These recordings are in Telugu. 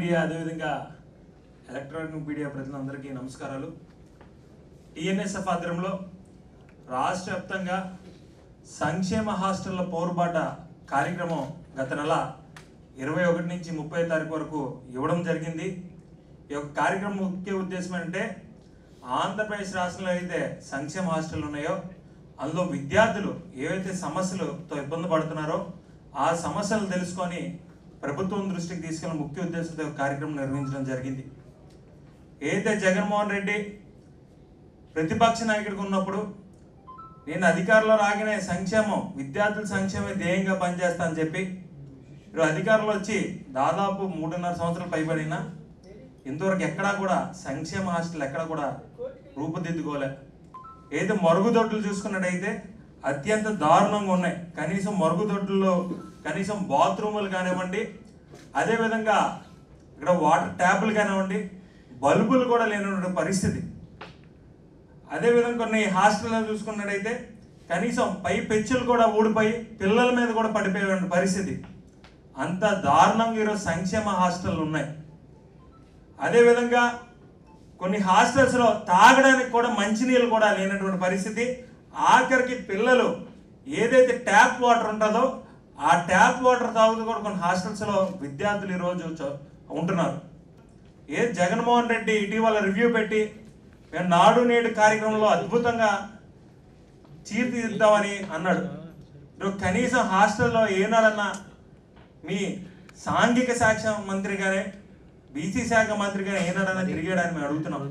మీడియా అదేవిధంగా ఎలక్ట్రానిక్ మీడియా ప్రజలందరికీ నమస్కారాలు టిఎన్ఎస్ఎఫ్ ఆధ్వర్యంలో రాష్ట్ర వ్యాప్తంగా సంక్షేమ హాస్టళ్ల పోరుబాట కార్యక్రమం గత నెల ఇరవై ఒకటి నుంచి ముప్పై తారీఖు వరకు ఇవ్వడం జరిగింది ఈ యొక్క కార్యక్రమం ముఖ్య ఉద్దేశం అంటే ఆంధ్రప్రదేశ్ రాష్ట్రంలో అయితే సంక్షేమ హాస్టల్ ఉన్నాయో అందులో విద్యార్థులు ఏవైతే సమస్యలతో ఇబ్బంది పడుతున్నారో ఆ సమస్యలు తెలుసుకొని ప్రభుత్వం దృష్టికి తీసుకెళ్ళిన ముఖ్య ఉద్దేశంతో ఈ కార్యక్రమం నిర్వహించడం జరిగింది ఏదైతే జగన్మోహన్ రెడ్డి ప్రతిపక్ష నాయకుడిగా ఉన్నప్పుడు నేను అధికారంలో రాగానే సంక్షేమం విద్యార్థుల సంక్షేమం ధ్యేయంగా పనిచేస్తా అని చెప్పి ఇప్పుడు అధికారంలో వచ్చి దాదాపు మూడున్నర సంవత్సరాలు పైబడినా ఇంతవరకు ఎక్కడా కూడా సంక్షేమ హాస్టల్ ఎక్కడా కూడా రూపుదిద్దుకోలే ఏదో మరుగుదొడ్లు చూసుకున్నట్టయితే అత్యంత దారుణంగా ఉన్నాయి కనీసం మరుగుదొడ్లలో కనీసం బాత్రూములు కానివ్వండి అదేవిధంగా ఇక్కడ వాటర్ ట్యాపులు కానివ్వండి బల్బులు కూడా లేనటువంటి పరిస్థితి అదేవిధంగా కొన్ని హాస్టల్లో చూసుకున్నట్టయితే కనీసం పై పెచ్చులు కూడా ఊడిపోయి పిల్లల మీద కూడా పడిపోయే పరిస్థితి అంత దారుణంగా ఈరోజు సంక్షేమ హాస్టళ్ళు ఉన్నాయి అదేవిధంగా కొన్ని హాస్టల్స్లో తాగడానికి కూడా మంచినీళ్ళు కూడా లేనటువంటి పరిస్థితి ఆఖరికి పిల్లలు ఏదైతే ట్యాప్ వాటర్ ఉంటుందో ఆ ట్యాప్ వాటర్ తాగుతూ కూడా కొన్ని హాస్టల్స్లో విద్యార్థులు ఈరోజు చ- ఉంటున్నారు ఏ జగన్మోహన్ రెడ్డి ఇటీవల రివ్యూ పెట్టి మేము నాడు నేడు కార్యక్రమంలో అద్భుతంగా తీర్చిదిద్దామని అన్నాడు ఈరోజు కనీసం హాస్టల్లో ఏనాడన్నా మీ సాంఘిక శాఖ మంత్రి గానే బీసీ శాఖ మంత్రి గానే ఏనాడన్నా తిరిగాడని మేము అడుగుతున్నాం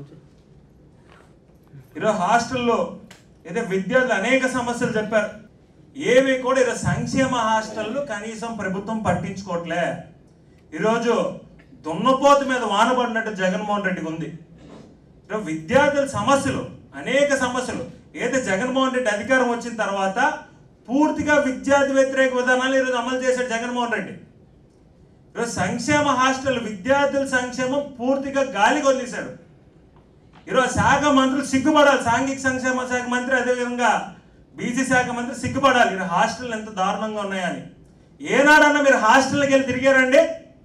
ఈరోజు హాస్టల్లో ఏదో విద్యార్థులు అనేక సమస్యలు చెప్పారు ఏవి కూడా ఈరోజు సంక్షేమ హాస్టళ్ళు కనీసం ప్రభుత్వం పట్టించుకోవట్లే ఈరోజు దున్నపోతు మీద వానబడినట్టు జగన్మోహన్ రెడ్డికి ఉంది ఈరోజు విద్యార్థుల సమస్యలు అనేక సమస్యలు ఏదైతే జగన్మోహన్ రెడ్డి అధికారం వచ్చిన తర్వాత పూర్తిగా విద్యార్థి వ్యతిరేక విధానాలు ఈరోజు అమలు చేశాడు జగన్మోహన్ రెడ్డి ఈరోజు సంక్షేమ హాస్టల్ విద్యార్థుల సంక్షేమం పూర్తిగా గాలి వదిలేశాడు ఈరోజు శాఖ మంత్రులు సిగ్గుపడాలి సాంఘిక సంక్షేమ శాఖ మంత్రి అదేవిధంగా బీసీ శాఖ మంత్రి సిగ్గుపడాలి ఈరోజు హాస్టల్ ఎంత దారుణంగా ఉన్నాయని ఏనాడన్నా మీరు హాస్టల్కి వెళ్ళి తిరిగారండి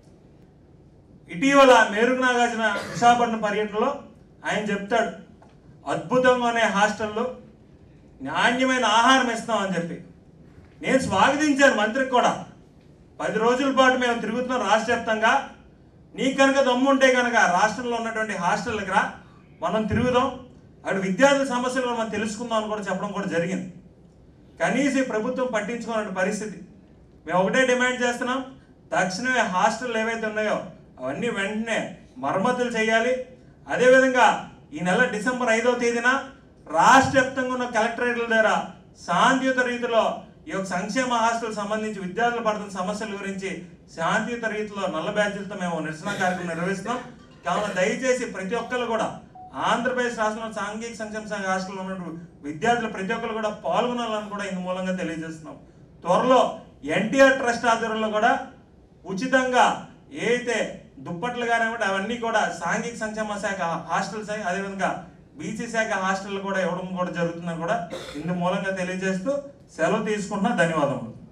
ఇటీవల మేరుగు నాగార్జున విశాఖపట్నం పర్యటనలో ఆయన చెప్తాడు అద్భుతంగా ఉన్నాయి హాస్టల్లో నాణ్యమైన ఆహారం ఇస్తామని చెప్పి నేను స్వాగతించాను మంత్రికి కూడా పది రోజుల పాటు మేము తిరుగుతున్నాం రాష్ట్ర వ్యాప్తంగా నీ కనుక దమ్ము ఉంటే కనుక రాష్ట్రంలో ఉన్నటువంటి హాస్టల్కి రా మనం తిరుగుదాం అక్కడ విద్యార్థుల సమస్యలు కూడా మనం తెలుసుకుందాం అని కూడా చెప్పడం కూడా జరిగింది కనీసం ఈ ప్రభుత్వం పట్టించుకోనటువంటి పరిస్థితి మేము ఒకటే డిమాండ్ చేస్తున్నాం తక్షణమే హాస్టల్ ఏవైతే ఉన్నాయో అవన్నీ వెంటనే మరమ్మతులు చేయాలి అదేవిధంగా ఈ నెల డిసెంబర్ ఐదవ తేదీన రాష్ట్ర వ్యాప్తంగా ఉన్న కలెక్టరేట్ల దగ్గర శాంతియుత రీతిలో ఈ యొక్క సంక్షేమ హాస్టల్ సంబంధించి విద్యార్థులు పడుతున్న సమస్యల గురించి శాంతియుత రీతిలో నల్ల బ్యాడ్జీలతో మేము నిరసన కార్యక్రమం నిర్వహిస్తున్నాం కావున దయచేసి ప్రతి ఒక్కరు కూడా ఆంధ్రప్రదేశ్ రాష్ట్రంలో సాంఘిక సంక్షేమ సంఘ హాస్టల్లో ఉన్నటువంటి విద్యార్థులు ప్రతి ఒక్కరు కూడా పాల్గొనాలని కూడా ఇందు మూలంగా తెలియజేస్తున్నాం త్వరలో ఎన్టీఆర్ ట్రస్ట్ ఆధ్వర్యంలో కూడా ఉచితంగా ఏదైతే దుప్పట్లు కానివ్వండి అవన్నీ కూడా సాంఘిక సంక్షేమ శాఖ హాస్టల్స్ అయి అదేవిధంగా బీసీ శాఖ హాస్టల్ కూడా ఇవ్వడం కూడా జరుగుతుందని కూడా ఇందు మూలంగా తెలియజేస్తూ సెలవు తీసుకుంటున్నా ధన్యవాదములు